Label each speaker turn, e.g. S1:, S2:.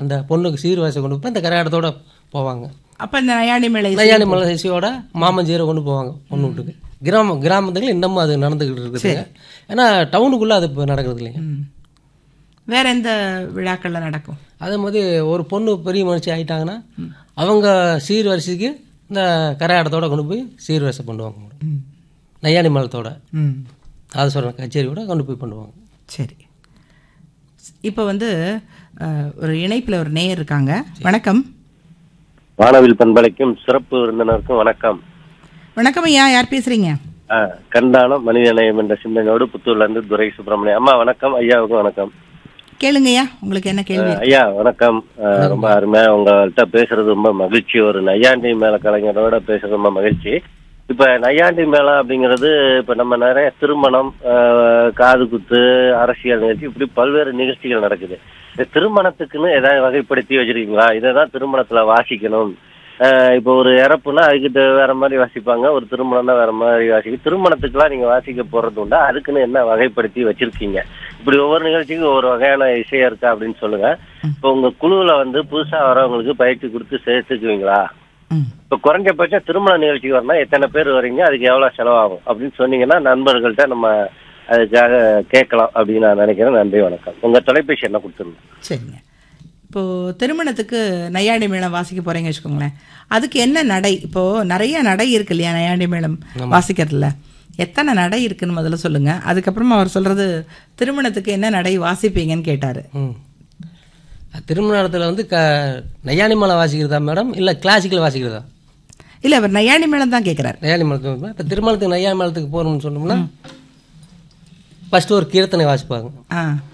S1: அந்த பொண்ணுக்கு சீர்வரிசை கொண்டு போய் அந்த கரையாடத்தோட போவாங்க
S2: அப்ப இந்த நயாண்டி மேளை இசை-
S1: நையாணி மலை இசையோட மாமஞ்சீரை கொண்டு போவாங்க பொண்ணு வீட்டுக்கு கிராம கிராமத்துக்கு இன்னமும் அது நடந்துக்கிட்டு இருக்குதுங்க ஏன்னா டவுனுக்குள்ளே அது இப்போ நடக்கிறது இல்லைங்க
S2: ம். வேற எந்த விழாக்கள்ல நடக்கும்
S1: அதே மாதிரி ஒரு பொண்ணு பெரிய மனுஷி ஆயிட்டாங்கன்னா அவங்க சீர்வரிசைக்கு இந்த கரையாடத்தோட கொண்டு போய் சீர்வரிசை பண்ணுவாங்க
S2: ம்.
S1: நையாணி மலத்தோட
S2: ம்
S1: அது சொல்கிறேன் கச்சேரியோட கொண்டு போய் பண்ணுவாங்க
S2: சரி இப்போ வந்து அஹ், ஒரு இணைப்புல ஒரு நேயர் இருக்காங்க வணக்கம்
S3: வானவில் பண்பலைக்கும் சிறப்பு விருந்தினருக்கும் வணக்கம்
S2: வணக்கம் ஐயா யார் பேசுறீங்க
S3: ஆ, கண்டானம் மனிதநேயம் என்ற சிந்தனையோடு புத்தூர்ல இருந்து துரை சுப்பிரமணியம் அம்மா வணக்கம் ஐயாவுக்கும் வணக்கம்
S2: கேளுங்கய்யா உங்களுக்கு என்ன கேள்வி இருக்கு?
S3: ஐயா வணக்கம் ஆ, ரொம்ப அருமையா உங்கள்கிட்ட பேசுறது ரொம்ப மகிழ்ச்சி ஒரு நையாண்டி மேல கலைஞரோட பேசுறது ரொம்ப மகிழ்ச்சி இப்ப நையாண்டி மேளம் அப்படிங்கிறது இப்ப நம்ம நிறைய திருமணம் ஆ, காது குத்து அரசியல் நிகழ்ச்சி இப்படி பல்வேறு நிகழ்ச்சிகள் நடக்குது இந்த திருமணத்துக்குன்னு ஏதாவது வகைப்படுத்தி வச்சிருக்கீங்களா இதை தான் திருமணத்துல வாசிக்கணும் ஆஹ் இப்போ ஒரு இறப்புனா அதுக்கிட்ட வேற மாதிரி வாசிப்பாங்க ஒரு திருமணம்னா வேற மாதிரி வாசிக்க திருமணத்துக்குலாம் நீங்க வாசிக்க போறது உண்டா அதுக்குன்னு என்ன வகைப்படுத்தி வச்சிருக்கீங்க இப்படி ஒவ்வொரு நிகழ்ச்சிக்கும் ஒவ்வொரு வகையான இசையா இருக்கா அப்படின்னு சொல்லுங்க இப்போ உங்க குழுவுல வந்து புதுசா வரவங்களுக்கு பயிற்சி கொடுத்து சேர்த்துக்குவீங்களா
S2: ம்
S3: இப்போ குறைஞ்சபட்சம் திருமண நிகழ்ச்சிக்கு வரணும் எத்தனை பேர் வரீங்க அதுக்கு எவ்வளவு செலவாகும் அப்படின்னு சொன்னீங்கன்னா நண்பர்கள்ட்ட நம்ம அதுக்காக கேட்கலாம் அப்படின்னு நான் நினைக்கிறேன் நன்றி வணக்கம் உங்க தொலைபேசி என்ன கொடுத்துருங்க
S2: சரிங்க இப்போ திருமணத்துக்கு நையாண்டி மேளம் வாசிக்க போறீங்க வச்சுக்கோங்களேன் அதுக்கு என்ன நடை இப்போ நிறைய நடை இருக்கு இல்லையா நையாண்டி மேளம் வாசிக்கிறதுல எத்தனை நடை இருக்குன்னு முதல்ல சொல்லுங்க அதுக்கப்புறமா அவர் சொல்றது திருமணத்துக்கு என்ன நடை வாசிப்பீங்கன்னு கேட்டாரு
S1: ம் திருமண இடத்துல வந்து க நையாணி மலை வாசிக்கிறதா மேடம் இல்லை கிளாசிக்கல் வாசிக்கிறதா
S2: இல்ல அவர் நையாண்டி மேளம் தான் கேட்கிறாரு
S1: நையாணி மலத்துக்கு இப்போ திருமணத்துக்கு நையாணி மலத்துக்கு போகணும்னு சொன்னோம்னா ஃபஸ்ட்டு ஒரு கீர்த்தனை வாசிப்பாங்க
S2: ஆ